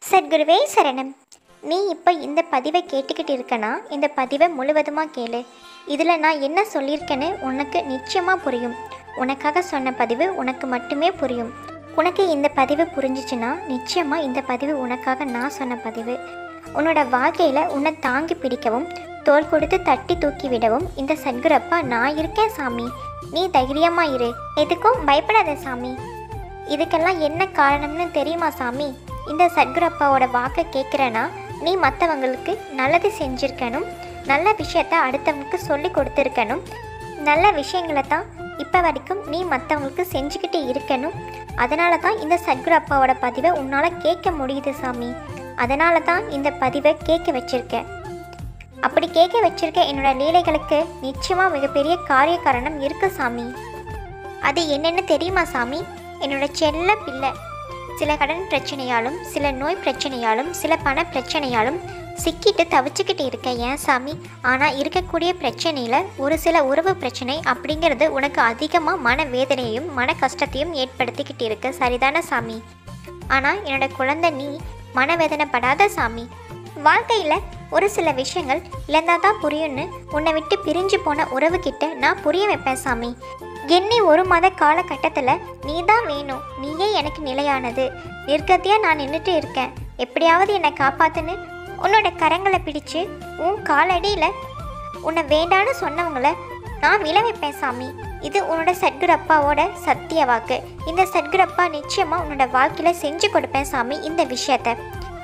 சத்குருவே சரணம் நீ இப்போ இந்த பதிவை கேட்டுக்கிட்டு இருக்கனா இந்த பதிவை முழுவதுமாக கேளு இதில் நான் என்ன சொல்லியிருக்கேன்னு உனக்கு நிச்சயமாக புரியும் உனக்காக சொன்ன பதிவு உனக்கு மட்டுமே புரியும் உனக்கு இந்த பதிவு புரிஞ்சிச்சுன்னா நிச்சயமாக இந்த பதிவு உனக்காக நான் சொன்ன பதிவு உன்னோட வாழ்க்கையில் உன்னை தாங்கி பிடிக்கவும் தோள் கொடுத்து தட்டி தூக்கி விடவும் இந்த சத்குரப்பா நான் இருக்கேன் சாமி நீ தைரியமாக இரு எதுக்கும் பயப்படாத சாமி இதுக்கெல்லாம் என்ன காரணம்னு தெரியுமா சாமி இந்த சத்குரப்பாவோட வாக்கை கேட்குறேன்னா நீ மற்றவங்களுக்கு நல்லது செஞ்சிருக்கணும் நல்ல விஷயத்த அடுத்தவங்களுக்கு சொல்லி கொடுத்துருக்கணும் நல்ல விஷயங்களை தான் இப்போ வரைக்கும் நீ மற்றவங்களுக்கு செஞ்சுக்கிட்டு இருக்கணும் அதனால தான் இந்த சத்குரு அப்பாவோட பதிவை உன்னால் கேட்க முடியுது சாமி அதனால தான் இந்த பதிவை கேட்க வச்சிருக்கேன் அப்படி கேட்க வச்சிருக்க என்னோட லீலைகளுக்கு நிச்சயமாக மிகப்பெரிய காரிய காரணம் இருக்கு சாமி அது என்னென்னு தெரியுமா சாமி என்னோட செல்ல பிள்ளை சில கடன் பிரச்சனையாலும் சில நோய் பிரச்சனையாலும் சில பண பிரச்சனையாலும் சிக்கிட்டு தவிச்சுக்கிட்டு இருக்கேன் ஏன் சாமி ஆனால் இருக்கக்கூடிய பிரச்சனையில் ஒரு சில உறவு பிரச்சனை அப்படிங்கிறது உனக்கு அதிகமாக மன வேதனையும் மன கஷ்டத்தையும் ஏற்படுத்திக்கிட்டு இருக்கு சரிதானே சாமி ஆனால் என்னோட குழந்தை நீ மனவேதனைப்படாத சாமி வாழ்க்கையில் ஒரு சில விஷயங்கள் இழந்தாதான் தான் புரியும்னு உன்னை விட்டு பிரிஞ்சு போன உறவுகிட்ட நான் புரிய வைப்பேன் சாமி என்னை ஒரு மாத காலகட்டத்தில் நீ தான் வேணும் நீயே எனக்கு நிலையானது நிர்கத்தியாக நான் நின்றுட்டு இருக்கேன் எப்படியாவது என்னை காப்பாத்துன்னு உன்னோட கரங்களை பிடிச்சு உன் காலடியில் உன்னை வேண்டான்னு சொன்னவங்கள நான் விழ வைப்பேன் சாமி இது உன்னோட சத்குரப்பாவோட சத்திய வாக்கு இந்த சத்குரப்பா நிச்சயமாக உன்னோட வாழ்க்கையில் செஞ்சு கொடுப்பேன் சாமி இந்த விஷயத்த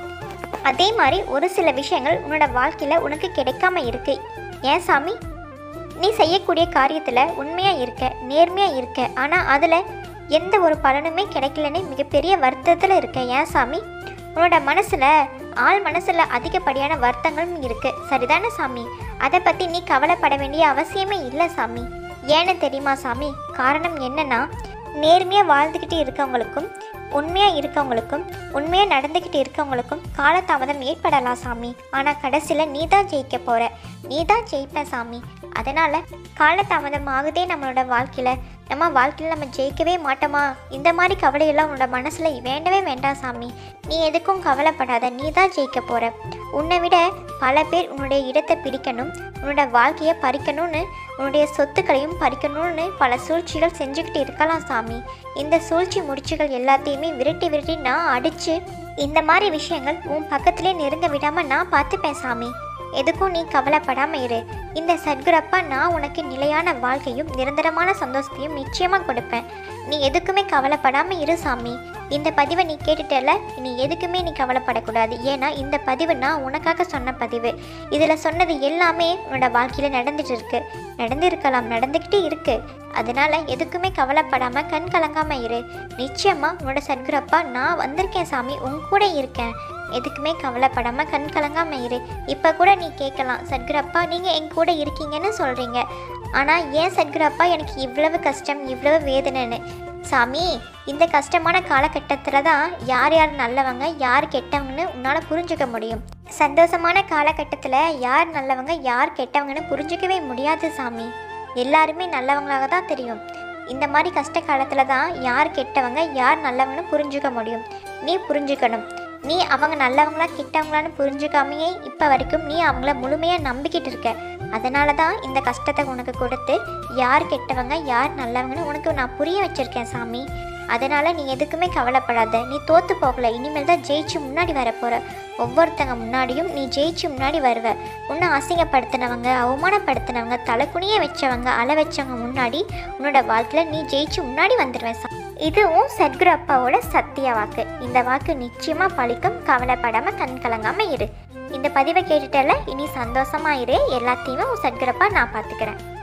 அதே மாதிரி ஒரு சில விஷயங்கள் உன்னோட வாழ்க்கையில் உனக்கு கிடைக்காம இருக்கு ஏன் சாமி நீ செய்யக்கூடிய காரியத்தில் உண்மையாக இருக்க நேர்மையாக இருக்க ஆனால் அதில் எந்த ஒரு பலனுமே கிடைக்கலன்னு மிகப்பெரிய வருத்தத்தில் இருக்க ஏன் சாமி உன்னோட மனசில் ஆள் மனசில் அதிகப்படியான வருத்தங்களும் இருக்குது சரிதானே சாமி அதை பற்றி நீ கவலைப்பட வேண்டிய அவசியமே இல்லை சாமி ஏன்னு தெரியுமா சாமி காரணம் என்னன்னா நேர்மையாக வாழ்ந்துக்கிட்டு இருக்கவங்களுக்கும் உண்மையாக இருக்கவங்களுக்கும் உண்மையாக நடந்துக்கிட்டு இருக்கவங்களுக்கும் காலதாமதம் ஏற்படலாம் சாமி ஆனால் கடைசியில் நீ தான் ஜெயிக்க போகிற நீ தான் ஜெயிப்ப சாமி அதனால் காலதாமதம் ஆகுதே நம்மளோட வாழ்க்கையில் நம்ம வாழ்க்கையில் நம்ம ஜெயிக்கவே மாட்டோமா இந்த மாதிரி கவலையெல்லாம் உன்னோட மனசில் வேண்டவே வேண்டாம் சாமி நீ எதுக்கும் கவலைப்படாத நீ தான் ஜெயிக்க போகிற உன்னை விட பல பேர் உன்னுடைய இடத்தை பிடிக்கணும் உன்னோட வாழ்க்கையை பறிக்கணும்னு உன்னுடைய சொத்துக்களையும் பறிக்கணும்னு பல சூழ்ச்சிகள் செஞ்சுக்கிட்டு இருக்கலாம் சாமி இந்த சூழ்ச்சி முடிச்சுகள் எல்லாத்தையுமே விரட்டி விரட்டி நான் அடித்து இந்த மாதிரி விஷயங்கள் உன் பக்கத்திலே நெருங்க விடாமல் நான் பார்த்துப்பேன் சாமி எதுக்கும் நீ கவலைப்படாம இரு இந்த சத்குரப்பா நான் உனக்கு நிலையான வாழ்க்கையும் நிரந்தரமான சந்தோஷத்தையும் நிச்சயமாக கொடுப்பேன் நீ எதுக்குமே கவலைப்படாம இரு சாமி இந்த பதிவை நீ கேட்டுட்டல நீ எதுக்குமே நீ கவலைப்படக்கூடாது ஏன்னா இந்த பதிவு நான் உனக்காக சொன்ன பதிவு இதில் சொன்னது எல்லாமே உன்னோட வாழ்க்கையில் நடந்துட்டு இருக்கு நடந்திருக்கலாம் நடந்துக்கிட்டே இருக்கு அதனால எதுக்குமே கவலைப்படாம கண் கலங்காம இரு நிச்சயமா உன்னோட சத்குரப்பா நான் வந்திருக்கேன் சாமி உன் கூட இருக்கேன் எதுக்குமே கவலைப்படாம கண் கலங்காம இரு இப்போ கூட நீ கேட்கலாம் சத்குரப்பா நீங்கள் என் கூட இருக்கீங்கன்னு சொல்கிறீங்க ஆனால் ஏன் சத்குரப்பா எனக்கு இவ்வளவு கஷ்டம் இவ்வளவு வேதனைன்னு சாமி இந்த கஷ்டமான காலகட்டத்தில் தான் யார் யார் நல்லவங்க யார் கெட்டவங்கன்னு உன்னால் புரிஞ்சுக்க முடியும் சந்தோஷமான காலகட்டத்தில் யார் நல்லவங்க யார் கெட்டவங்கன்னு புரிஞ்சுக்கவே முடியாது சாமி எல்லாருமே நல்லவங்களாக தான் தெரியும் இந்த மாதிரி கஷ்ட காலத்தில் தான் யார் கெட்டவங்க யார் நல்லவங்கன்னு புரிஞ்சுக்க முடியும் நீ புரிஞ்சுக்கணும் நீ அவங்க நல்லவங்களா கெட்டவங்களான்னு புரிஞ்சுக்காமையே இப்போ வரைக்கும் நீ அவங்கள முழுமையாக நம்பிக்கிட்டு இருக்க அதனால தான் இந்த கஷ்டத்தை உனக்கு கொடுத்து யார் கெட்டவங்க யார் நல்லவங்கன்னு உனக்கு நான் புரிய வச்சிருக்கேன் சாமி அதனால் நீ எதுக்குமே கவலைப்படாத நீ தோற்று போகல இனிமேல் தான் ஜெயிச்சு முன்னாடி வரப்போகிற ஒவ்வொருத்தங்க முன்னாடியும் நீ ஜெயிச்சு முன்னாடி வருவ உன்னை அசிங்கப்படுத்தினவங்க அவமானப்படுத்தினவங்க தலைக்குனிய வச்சவங்க அழ வச்சவங்க முன்னாடி உன்னோட வாழ்க்கையில் நீ ஜெயிச்சு முன்னாடி வந்துடுவேன் சா இதுவும் சத்குரு அப்பாவோட சத்திய வாக்கு இந்த வாக்கு நிச்சயமாக பழிக்கும் கவலைப்படாமல் கண் கலங்காமல் இரு இந்த பதிவை கேட்டுட்டல இனி சந்தோஷமா இரு எல்லாத்தையுமே உன் சத்குரப்பா நான் பார்த்துக்கிறேன்